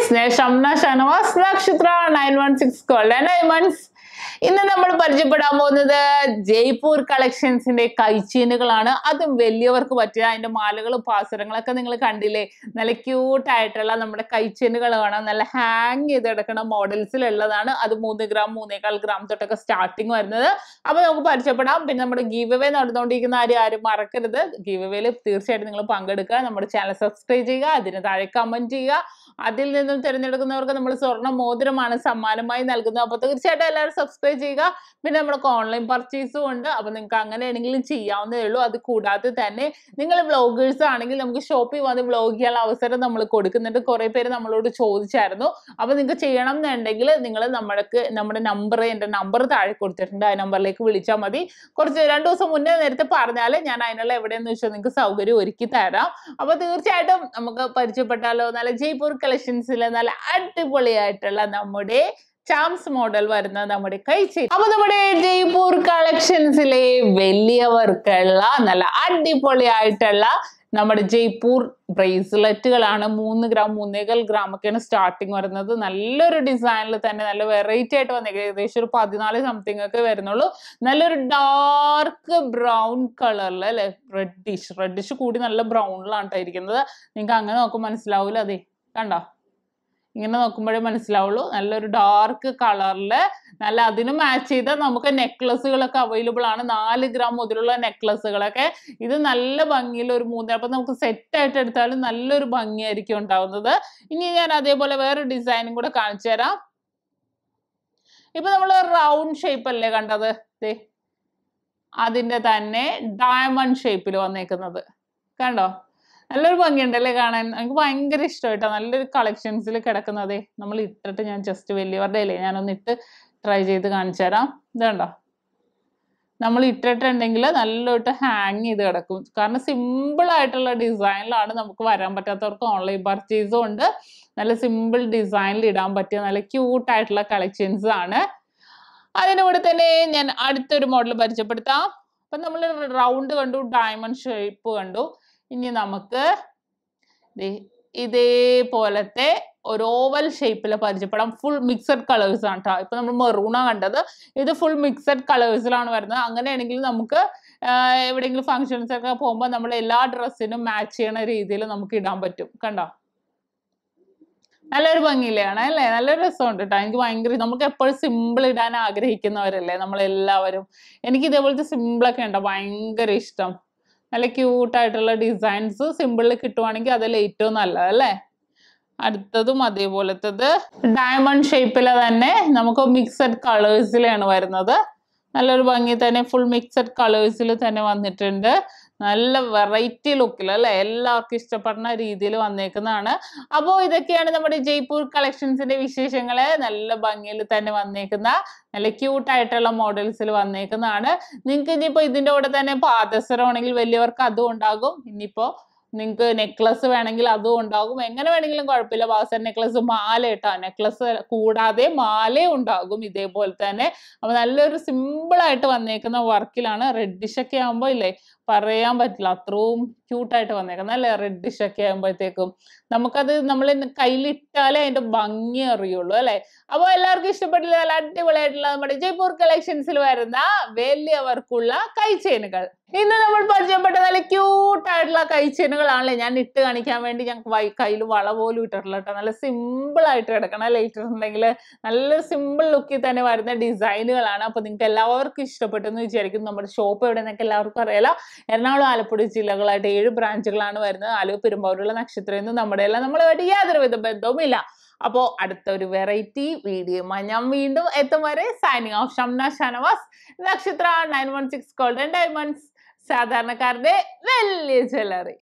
ഞാൻ Shamna Shanavas Nakshatra nine one six golden diamonds ഇന്ന് നമ്മൾ പരിചയപ്പെടാൻ പോകുന്നത് ജയ്പൂർ കളക്ഷൻസിന്റെ കൈച്ചീനുകളാണ് അതും വലിയവർക്ക് പറ്റിയ അതിന്റെ മാലകളും പാസുരങ്ങളൊക്കെ നിങ്ങൾ കണ്ടില്ലേ നല്ല ക്യൂട്ട് ആയിട്ടുള്ള നമ്മുടെ കൈച്ചീനുകളാണ് നല്ല ഹാങ് ചെയ്ത് കിടക്കുന്ന മോഡൽസിലുള്ളതാണ് അത് മൂന്ന് ഗ്രാം മൂന്നേകാൽ ഗ്രാം തൊട്ടൊക്കെ സ്റ്റാർട്ടിങ് വരുന്നത് അപ്പൊ നമുക്ക് പരിചയപ്പെടാം പിന്നെ നമ്മുടെ ഗീവ് അവേ നടന്നുകൊണ്ടിരിക്കുന്ന ആരും ആരും മറക്കരുത് ഗീവ് അവേയിൽ തീർച്ചയായിട്ടും നിങ്ങൾ പങ്കെടുക്കുക നമ്മുടെ ചാനൽ സബ്സ്ക്രൈബ് ചെയ്യുക അതിന് താഴെ കമന്റ് ചെയ്യുക അതിൽ നിന്നും തിരഞ്ഞെടുക്കുന്നവർക്ക് നമ്മൾ സ്വർണ്ണ മോതിരമാണ് സമ്മാനമായി നൽകുന്നത് അപ്പോൾ തീർച്ചയായിട്ടും എല്ലാവരും സബ്സ്ക്രൈബ് ചെയ്യുക പിന്നെ നമുക്ക് ഓൺലൈൻ പർച്ചേസും ഉണ്ട് അപ്പോൾ നിങ്ങൾക്ക് അങ്ങനെയാണെങ്കിലും ചെയ്യാവുന്നതേ ഉള്ളൂ അത് കൂടാതെ തന്നെ നിങ്ങൾ വ്ളോഗേഴ്സ് ആണെങ്കിൽ നമുക്ക് ഷോപ്പിൽ വന്ന് വ്ളോഗ് ചെയ്യാനുള്ള അവസരം നമ്മൾ കൊടുക്കുന്നുണ്ട് കുറേ പേര് നമ്മളോട് ചോദിച്ചായിരുന്നു അപ്പോൾ നിങ്ങൾക്ക് ചെയ്യണം എന്നുണ്ടെങ്കിൽ നിങ്ങൾ നമ്മൾക്ക് നമ്മുടെ നമ്പർ എൻ്റെ നമ്പർ താഴെ കൊടുത്തിട്ടുണ്ട് ആ നമ്പറിലേക്ക് വിളിച്ചാൽ മതി കുറച്ച് രണ്ട് ദിവസം മുന്നേ നേരത്തെ പറഞ്ഞാൽ ഞാൻ അതിനുള്ള എവിടെയെന്ന് വെച്ചാൽ നിങ്ങൾക്ക് സൗകര്യം ഒരുക്കി തരാം അപ്പോൾ തീർച്ചയായിട്ടും നമുക്ക് പരിചയപ്പെട്ടാലോ നല്ല ജയ്പൂർ കളക്ഷൻസിലെ നല്ല അടിപൊളിയായിട്ടുള്ള നമ്മുടെ ചാംസ് മോഡൽ വരുന്ന നമ്മുടെ കൈച്ചി അപ്പൊ നമ്മുടെ ജയ്പൂർ കളക്ഷൻസിലെ വലിയവർക്കുള്ള നല്ല അടിപൊളിയായിട്ടുള്ള നമ്മുടെ ജയ്പൂർ ബ്രേസ്ലെറ്റുകളാണ് മൂന്ന് ഗ്രാം മൂന്നേകാൽ ഗ്രാം ഒക്കെയാണ് സ്റ്റാർട്ടിങ് വരുന്നത് നല്ലൊരു ഡിസൈനിൽ തന്നെ നല്ല വെറൈറ്റി ആയിട്ട് വന്നേക്കുന്നത് ഏകദേശം ഒരു പതിനാല് സംതിങ് ഒക്കെ വരുന്നുള്ളൂ നല്ലൊരു ഡാർക്ക് ബ്രൗൺ കളറിൽ അല്ലെ റെഡിഷ് റെഡിഷ് കൂടി നല്ല ബ്രൗണിലാണ് ഇരിക്കുന്നത് നിങ്ങൾക്ക് അങ്ങനെ നോക്കുമ്പോൾ മനസ്സിലാവൂല അതെ കണ്ടോ ഇങ്ങനെ നോക്കുമ്പോഴേ മനസ്സിലാവുള്ളൂ നല്ലൊരു ഡാർക്ക് കളറിൽ നല്ല അതിന് മാച്ച് ചെയ്ത നമുക്ക് നെക്ലസുകളൊക്കെ അവൈലബിൾ ആണ് നാല് ഗ്രാം മുതലുള്ള നെക്ലസുകളൊക്കെ ഇത് നല്ല ഭംഗിയിൽ ഒരു മൂന്ന് അപ്പം നമുക്ക് സെറ്റ് ആയിട്ട് എടുത്താലും നല്ലൊരു ഭംഗിയായിരിക്കും ഉണ്ടാവുന്നത് ഇനി ഞാൻ അതേപോലെ വേറെ ഡിസൈനും കൂടെ കാണിച്ചു തരാം ഇപ്പൊ നമ്മൾ റൗണ്ട് ഷേപ്പ് അല്ലേ കണ്ടത് ദേ അതിന്റെ തന്നെ ഡയമണ്ട് ഷേപ്പിൽ വന്നേക്കുന്നത് കണ്ടോ നല്ലൊരു ഭംഗിയുണ്ടല്ലേ കാണാൻ എനിക്ക് ഭയങ്കര ഇഷ്ടമായിട്ടോ നല്ലൊരു കളക്ഷൻസിൽ കിടക്കുന്നതേ നമ്മൾ ഇട്ടിട്ട് ഞാൻ ജസ്റ്റ് വലിയവരുടെ അല്ലേ ഞാനൊന്ന് ഇട്ട് ട്രൈ ചെയ്ത് കാണിച്ചു തരാം ഇത് കണ്ടോ നമ്മൾ ഇട്ടിട്ടുണ്ടെങ്കിൽ നല്ലോട്ട് ഹാങ് ചെയ്ത് കിടക്കും കാരണം സിമ്പിൾ ആയിട്ടുള്ള ഡിസൈനിലാണ് നമുക്ക് വരാൻ പറ്റാത്തവർക്ക് ഓൺലൈൻ പർച്ചേസും ഉണ്ട് നല്ല സിമ്പിൾ ഡിസൈനിൽ ഇടാൻ പറ്റിയ നല്ല ക്യൂട്ട് ആയിട്ടുള്ള കളക്ഷൻസ് ആണ് അതിൻ്റെ കൂടെ തന്നെ ഞാൻ അടുത്തൊരു മോഡൽ പരിചയപ്പെടുത്താം അപ്പം നമ്മൾ റൗണ്ട് കണ്ടു ഡയമണ്ട് ഷേപ്പ് കണ്ടു ഇനി നമുക്ക് ദേ ഇതേപോലത്തെ ഒരു ഓവൽ ഷേപ്പിൽ പരിചയപ്പെടാം ഫുൾ മിക്സഡ് കളേഴ്സ് ആണ് കേട്ടോ ഇപ്പൊ നമ്മൾ മെറൂണ കണ്ടത് ഇത് ഫുൾ മിക്സഡ് കളേഴ്സിലാണ് വരുന്നത് അങ്ങനെയാണെങ്കിൽ നമുക്ക് ആഹ് എവിടെയെങ്കിലും ഫങ്ഷൻസ് ഒക്കെ പോകുമ്പോൾ നമ്മൾ എല്ലാ ഡ്രസ്സിനും മാച്ച് ചെയ്യണ രീതിയിൽ നമുക്ക് ഇടാൻ പറ്റും കണ്ടോ നല്ലൊരു ഭംഗിയിലാണ് അല്ലേ നല്ലൊരു രസമുണ്ട് കേട്ടോ എനിക്ക് ഭയങ്കര നമുക്ക് എപ്പോഴും സിമ്പിൾ ഇടാൻ ആഗ്രഹിക്കുന്നവരല്ലേ നമ്മളെല്ലാവരും എനിക്ക് ഇതേപോലത്തെ സിമ്പിളൊക്കെ ഉണ്ടോ ഭയങ്കര ഇഷ്ടം നല്ല ക്യൂട്ടായിട്ടുള്ള ഡിസൈൻസ് സിമ്പിളിൽ കിട്ടുവാണെങ്കിൽ അതല്ല ഏറ്റവും നല്ലത് അല്ലേ അടുത്തതും അതേപോലത്തത് ഡയമണ്ട് ഷേപ്പിൽ തന്നെ നമുക്ക് മിക്സഡ് കളേഴ്സിലാണ് വരുന്നത് നല്ലൊരു ഭംഗി തന്നെ ഫുൾ മിക്സഡ് കളേഴ്സിൽ തന്നെ വന്നിട്ടുണ്ട് നല്ല വെറൈറ്റി ലുക്കിൽ അല്ലേ എല്ലാവർക്കും ഇഷ്ടപ്പെടുന്ന രീതിയിൽ വന്നേക്കുന്നതാണ് അപ്പോൾ ഇതൊക്കെയാണ് നമ്മുടെ ജയ്പൂർ കളക്ഷൻസിന്റെ വിശേഷങ്ങള് നല്ല ഭംഗിയിൽ തന്നെ വന്നേക്കുന്ന നല്ല ക്യൂട്ട് ആയിട്ടുള്ള മോഡൽസിൽ വന്നേക്കുന്നതാണ് നിങ്ങൾക്ക് ഇനിയിപ്പോൾ ഇതിൻ്റെ കൂടെ തന്നെ പാദസരം ആണെങ്കിൽ വലിയവർക്ക് അതും ഉണ്ടാകും ഇനിയിപ്പോൾ നിങ്ങൾക്ക് നെക്ലസ് വേണമെങ്കിൽ അതും ഉണ്ടാകും എങ്ങനെ വേണമെങ്കിലും കുഴപ്പമില്ല ബാസർ നെക്ലസ് മാല ഇട്ടാ നെക്ലസ് കൂടാതെ മാലയും ഉണ്ടാകും ഇതേപോലെ തന്നെ അപ്പൊ നല്ലൊരു സിമ്പിൾ ആയിട്ട് വന്നേക്കുന്ന വർക്കിലാണ് റെഡിഷ് ഒക്കെ ആകുമ്പോൾ ഇല്ലേ പറയാൻ പറ്റില്ല അത്രയും ക്യൂട്ടായിട്ട് വന്നേക്കുന്നത് അല്ലേ റെഡിഷ് ഒക്കെ ആകുമ്പോഴത്തേക്കും നമുക്കത് നമ്മൾ കയ്യിലിട്ടാലേ അതിന്റെ ഭംഗി അറിയുള്ളൂ അല്ലെ അപ്പോൾ എല്ലാവർക്കും ഇഷ്ടപ്പെട്ടില്ല നല്ല അടിപൊളിയായിട്ടുള്ള നമ്മുടെ ജയ്പൂർ കളക്ഷൻസിൽ വരുന്ന വലിയവർക്കുള്ള കൈച്ചെയിനുകൾ ഇന്ന് നമ്മൾ പരിചയപ്പെട്ട നല്ല ക്യൂട്ടായിട്ടുള്ള കൈച്ചെയിനുകളാണല്ലേ ഞാൻ ഇട്ട് കാണിക്കാൻ വേണ്ടി ഞങ്ങൾക്ക് കയ്യിൽ വള പോലും ഇട്ടിട്ടില്ല കേട്ടോ നല്ല സിമ്പിൾ ആയിട്ട് കിടക്കണം അല്ലേ ഇട്ടിട്ടുണ്ടെങ്കിൽ നല്ലൊരു സിമ്പിൾ ലുക്കിൽ തന്നെ വരുന്ന ഡിസൈനുകളാണ് അപ്പോൾ നിങ്ങൾക്ക് എല്ലാവർക്കും ഇഷ്ടപ്പെട്ടെന്ന് വിചാരിക്കും നമ്മുടെ ഷോപ്പ് എവിടെ നിന്നൊക്കെ എല്ലാവർക്കും അറിയാലോ എറണാകുളം ആലപ്പുഴ ജില്ലകളായിട്ട് ഏഴ് ബ്രാഞ്ചുകളാണ് വരുന്നത് ആലുവ പെരുമ്പാവൂരുള്ള നക്ഷത്രമെന്ന് നമ്മുടെ എല്ലാം നമ്മളുമായിട്ട് യാതൊരുവിധ ബന്ധവുമില്ല അപ്പോൾ അടുത്ത ഒരു വെറൈറ്റി വീഡിയോയുമായി ഞാൻ വീണ്ടും എത്തും വരെ signing off Shamna Shanavas Nakshatra nine one six golden diamonds സാധാരണക്കാരുടെ വലിയ ജ്വല്ലറി